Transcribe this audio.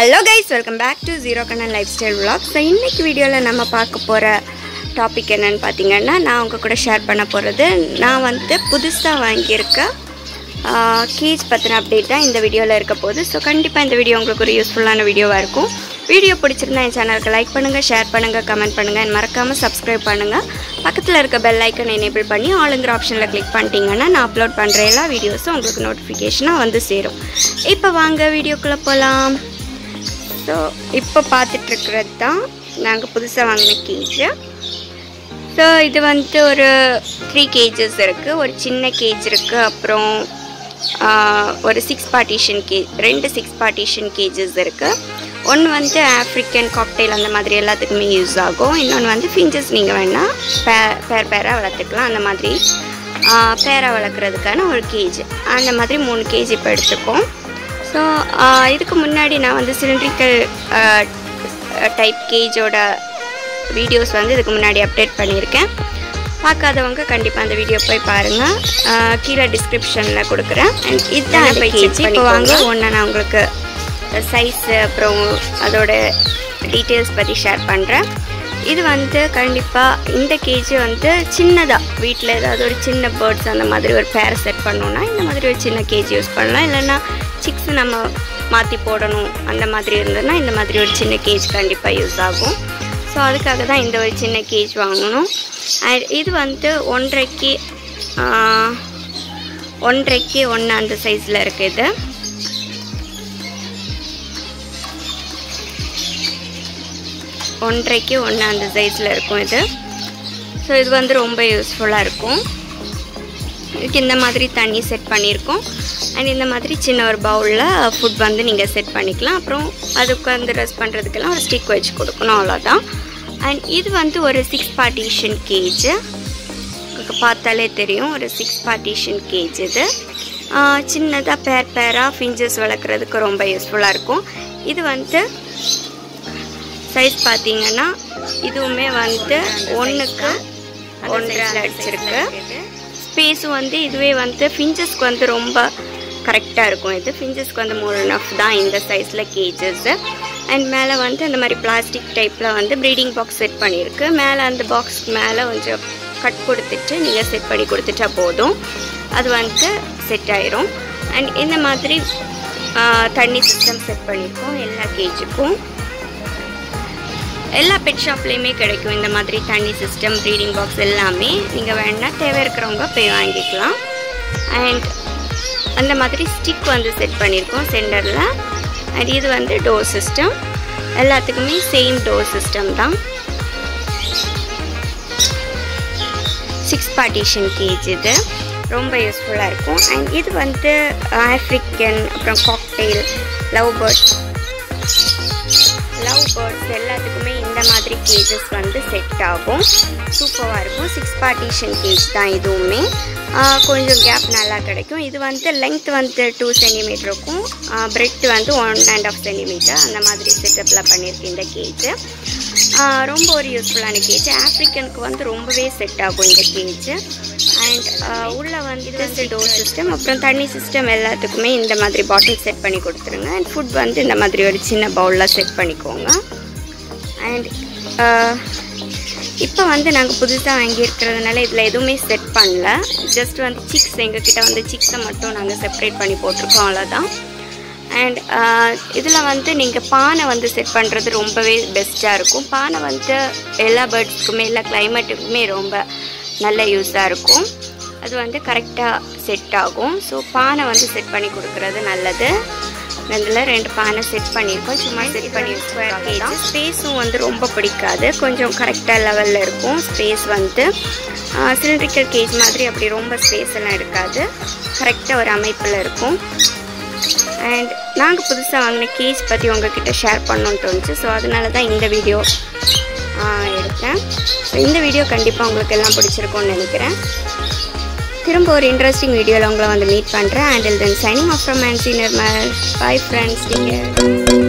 hello guys welcome back to zero Kannan லைஃப் ஸ்டைல் vlog so இன்னைக்கு வீடியோவில் நம்ம பார்க்க போகிற டாபிக் என்னன்னு பார்த்தீங்கன்னா நான் உங்கள் கூட ஷேர் பண்ண போகிறது நான் வந்து புதுசாக வாங்கியிருக்க கேஜ் பற்றின அப்டேட் தான் இந்த வீடியோவில் இருக்க போகுது ஸோ கண்டிப்பாக இந்த வீடியோ உங்களுக்கு ஒரு யூஸ்ஃபுல்லான வீடியோவாக இருக்கும் வீடியோ பிடிச்சிருந்தா என் சேனலுக்கு லைக் பண்ணுங்கள் ஷேர் பண்ணுங்கள் கமெண்ட் பண்ணுங்கள் மறக்காமல் சப்ஸ்கிரைப் பண்ணுங்கள் பக்கத்தில் இருக்க பெல் ஐக்கன் எனேபிள் பண்ணி ஆளுங்கிற ஆப்ஷனில் கிளிக் பண்ணிட்டீங்கன்னா நான் அப்லோட் பண்ணுற எல்லா வீடியோஸும் உங்களுக்கு நோட்டிஃபிகேஷனாக வந்து சேரும் இப்போ வாங்க வீடியோக்குள்ளே போகலாம் ஸோ இப்போ பார்த்துட்ருக்கிறது தான் நாங்கள் புதுசாக வாங்கின கேஜு ஸோ இது வந்து ஒரு த்ரீ கேஜஸ் இருக்குது ஒரு சின்ன கேஜ் இருக்குது அப்புறம் ஆஹ், ஒரு சிக்ஸ் பார்ட்டிஷன் கே ரெண்டு சிக்ஸ் பார்ட்டிஷன் கேஜஸ் இருக்குது ஒன்று வந்து ஆஃப்ரிக்கன் காக்டெயில் அந்த மாதிரி எல்லாத்துக்குமே யூஸ் ஆகும் இன்னொன்று வந்து ஃபிஞ்சஸ் நீங்கள் வேணால் பே பேர் பேராக வளர்த்துக்கலாம் அந்த மாதிரி பேராக வளர்க்குறதுக்கான ஒரு கேஜ் அந்த மாதிரி மூணு கேஜ் இப்போ எடுத்துக்கோம் ஸோ இதுக்கு முன்னாடி நான் வந்து சிலிண்ட்ரிக்கல் டைப் கேஜோட வீடியோஸ் வந்து இதுக்கு முன்னாடி அப்டேட் பண்ணியிருக்கேன் பார்க்காதவங்க கண்டிப்பாக அந்த வீடியோ போய் பாருங்கள் கீழே டிஸ்கிரிப்ஷனில் கொடுக்குறேன் அண்ட் இதுதான் அந்த கேஜ் இப்போ வாங்க ஒன்று நான் உங்களுக்கு சைஸு அப்புறம் அதோட டீட்டெயில்ஸ் பற்றி ஷேர் பண்ணுறேன் இது வந்து கண்டிப்பாக இந்த கேஜி வந்து சின்னதாக வீட்டில் ஏதாவது ஒரு சின்ன பேர்ட்ஸ் அந்த மாதிரி ஒரு பேரை செட் பண்ணோன்னா இந்த மாதிரி ஒரு சின்ன கேஜி யூஸ் பண்ணலாம் இல்லைன்னா சிக்ஸ் நம்ம மாற்றி போடணும் அந்த மாதிரி இருந்ததுன்னா இந்த மாதிரி ஒரு சின்ன கேஜ் கண்டிப்பாக யூஸ் ஆகும் ஸோ அதுக்காக தான் இந்த ஒரு சின்ன கேஜ் வாங்கணும் அண்ட் இது வந்து ஒன்றரைக்கு ஆஹ், ஒன்றரைக்கு ஒன்று அந்த சைஸில் இருக்குது ஒன்றரைக்கு ஒன்று அந்த சைஸில் இருக்கும் இது ஸோ இது வந்து ரொம்ப யூஸ்ஃபுல்லாக இருக்கும் இதுக்கு இந்த மாதிரி தண்ணி செட் பண்ணியிருக்கோம் அண்ட் இந்த மாதிரி சின்ன ஒரு பவுலில் ஃபுட் வந்து நீங்கள் செட் பண்ணிக்கலாம் அப்புறம் அதுக்கு வந்து ரெஸ்ட் பண்ணுறதுக்கெல்லாம் ஒரு ஸ்டிக் வச்சு கொடுக்கணும் அவ்வளோதான் அண்ட் இது வந்து ஒரு சிக்ஸ் பார்ட்டிஷன் கேஜ் உங்களுக்கு பார்த்தாலே தெரியும் ஒரு சிக்ஸ் பார்ட்டிஷன் கேஜ் இது சின்னதாக பேர் பேராக ஃபிஞ்சஸ் வளர்க்குறதுக்கு ரொம்ப யூஸ்ஃபுல்லாக இருக்கும் இது வந்து சைஸ் பார்த்தீங்கன்னா இதுவுமே வந்து ஒன்றுக்கு ஒன்றரை அடிச்சிருக்கு ஸ்பேஸும் வந்து இதுவே வந்து ஃபிஞ்சஸ்க்கு வந்து ரொம்ப கரெக்டாக இருக்கும் இது ஃபிஞ்சஸ்க்கு வந்து மோர் enough தான் இந்த சைஸில் கேஜஸ் அண்ட் மேலே வந்து அந்த மாதிரி பிளாஸ்டிக் டைப்பில் வந்து ப்ரீடிங் பாக்ஸ் செட் பண்ணியிருக்கு மேலே அந்த பாக்ஸ் மேலே கொஞ்சம் கட் கொடுத்துட்டு நீங்கள் செட் பண்ணி கொடுத்துட்டா போதும் அது வந்து செட் ஆயிரும் அண்ட் இந்த மாதிரி ஆ, தண்ணி சிஸ்டம் செட் பண்ணியிருக்கோம் எல்லா கேஜுக்கும் எல்லா பெட் ஷாப்லேயுமே கிடைக்கும் இந்த மாதிரி தண்ணி சிஸ்டம் ப்ரீடிங் பாக்ஸ் எல்லாமே நீங்கள் வேணால் தேவை இருக்கிறவங்க போய் வாங்கிக்கலாம் அண்ட் அந்த மாதிரி ஸ்டிக் வந்து செட் பண்ணியிருக்கோம் சென்டரில் அண்ட் இது வந்து டோர் சிஸ்டம் எல்லாத்துக்குமே சேம் டோர் சிஸ்டம் தான் சிக்ஸ் பார்ட்டிஷன் கேஜ் இது ரொம்ப யூஸ்ஃபுல்லாக இருக்கும் அண்ட் இது வந்து ஆஃப்ரிக்கன் அப்புறம் cockatiel love birds love birds எல்லாத்துக்குமே இந்த மாதிரி கேஜஸ் வந்து செட் ஆகும் சூப்பராக இருக்கும் சிக்ஸ் பார்ட்டிஷன் கேஜ் தான் இதுவுமே ஆஹ் கொஞ்சம் கேப் நல்லா கிடைக்கும் இது வந்து லெங்த் வந்து டூ சென்டிமீட்டர் இருக்கும் பிரெட் வந்து ஒன் அண்ட் ஆஃப் சென்டிமீட்டர் அந்த மாதிரி செட்டப்பில் பண்ணியிருக்கு இந்த கேஜ் ரொம்ப ஒரு யூஸ்ஃபுல்லான கேஜ் ஆஃப்ரிக்கனுக்கு வந்து ரொம்பவே செட் ஆகும் இந்த கேஜ் அண்ட் உள்ளே வந்து டோர் சிஸ்டம் அப்புறம் தண்ணி சிஸ்டம் எல்லாத்துக்குமே இந்த மாதிரி பாட்டில் செட் பண்ணி கொடுத்துருங்க அண்ட் ஃபுட் வந்து இந்த மாதிரி ஒரு சின்ன பவுலில் செட் பண்ணிக்கோங்க அண்ட் இப்போ வந்து நாங்கள் புதுசாக வாங்கியிருக்கிறதுனால இதில் எதுவுமே செட் பண்ணல ஜஸ்ட் வந்து சிக்ஸ் எங்ககிட்ட வந்து சிக்ஸை மட்டும் நாங்கள் செப்பரேட் பண்ணி போட்டிருக்கோம் அவ்வளோதான் அண்ட் இதில் வந்து நீங்கள் பானை வந்து செட் பண்ணுறது ரொம்பவே பெஸ்ட்டாக இருக்கும் பானை வந்து எல்லா பேர்ட்ஸ்க்குமே எல்லா கிளைமேட்டுக்குமே ரொம்ப நல்ல யூஸாக இருக்கும் அது வந்து கரெக்டாக செட் ஆகும் ஸோ பானை வந்து செட் பண்ணி கொடுக்குறது நல்லது அதில் ரெண்டு பானை செட் பண்ணியிருக்கோம் சும்மா செட் பண்ணி வச்சுருக்காங்க ஸ்பேஸும் வந்து ரொம்ப பிடிக்காது கொஞ்சம் கரெக்டாக லெவலில் இருக்கும் ஸ்பேஸ் வந்து சிலிண்ட்ரிக்கல் கேஜ் மாதிரி அப்படி ரொம்ப ஸ்பேஸ் எல்லாம் இருக்காது கரெக்டாக ஒரு அமைப்பில் இருக்கும் அண்ட் நாங்கள் புதுசாக வாங்கின கேஜ் பற்றி உங்ககிட்ட ஷேர் பண்ணணும்னு தோணுச்சு ஸோ அதனால தான் இந்த வீடியோ எடுத்தேன் ஸோ இந்த வீடியோ கண்டிப்பாக உங்களுக்கு எல்லாம் பிடிச்சிருக்கும்னு நினைக்கிறேன் திரும்ப ஒரு இன்ட்ரெஸ்டிங் வீடியோவில் உங்களை வந்து மீட் பண்ணுறேன் until then signing off from and senior bye friends நீங்கள்